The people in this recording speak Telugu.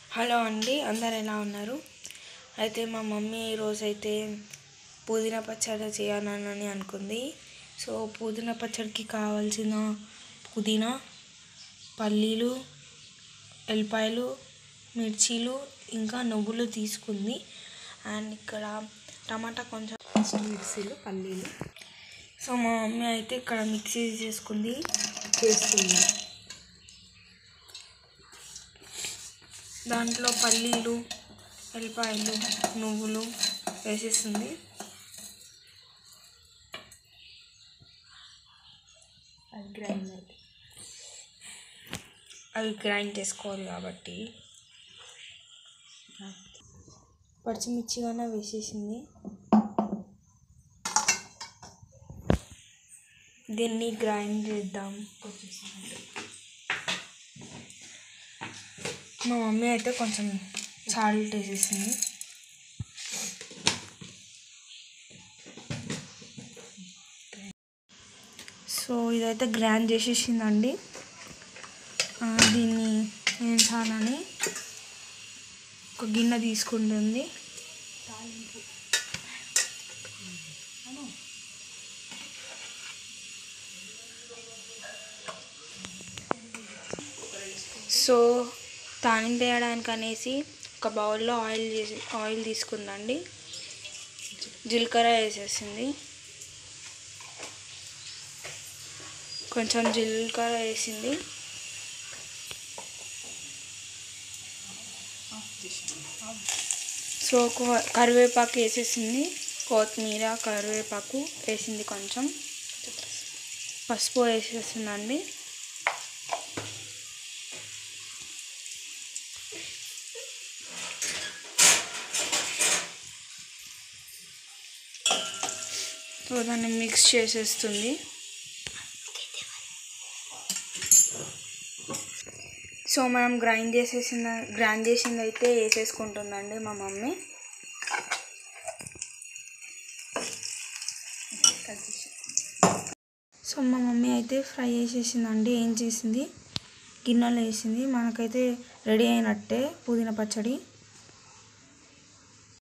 హలో అండి అందరు ఎలా ఉన్నారు అయితే మా మమ్మీ ఈరోజు అయితే పుదీనా పచ్చడి చేయాలని అనుకుంది సో పుదీనా పచ్చడికి కావాల్సిన పుదీనా పల్లీలు ఎల్లిపాయలు మిర్చీలు ఇంకా నువ్వులు తీసుకుంది అండ్ ఇక్కడ టమాటా కొంచెం మిక్సీలో పల్లీలు సో మా మమ్మీ అయితే ఇక్కడ మిక్సీ చేసుకుంది వేస్తుంది దాంట్లో పల్లీలు ఎల్లిపాయలు నువ్వులు వేసేస్తుంది అది గ్రైండ్ అయితే అవి గ్రైండ్ చేసుకోవాలి కాబట్టి పచ్చిమిర్చిగానే వేసేసింది దీన్ని గ్రైండ్ చేద్దాం మా మమ్మీ అయితే కొంచెం సాల్ట్ వేసేసింది సో ఇదైతే గ్రైండ్ చేసేసిందండి ఆ, దీన్ని వేయించాలని ఒక గిన్నె తీసుకుంటుంది సో తానింపు వేయడానికి అనేసి ఒక బౌల్లో ఆయిల్ చేసి ఆయిల్ తీసుకుందండి జీలకర్ర వేసేసింది కొంచెం జీలకర్ర వేసింది సో కొ- కరివేపాకు వేసేసింది కొత్తిమీర కరివేపాకు వేసింది కొంచెం పసుపు వేసేసిందండి సో దాన్ని మిక్స్ చేసేస్తుంది సో మనం గ్రైండ్ చేసేసిన గ్రైండ్ చేసింది అయితే వేసేసుకుంటుందండి మా మమ్మీ సో మా మమ్మీ అయితే ఫ్రై చేసేసిందండి ఏం చేసింది గిన్నెలో వేసింది మనకైతే రెడీ అయినట్టే పుదీనా పచ్చడి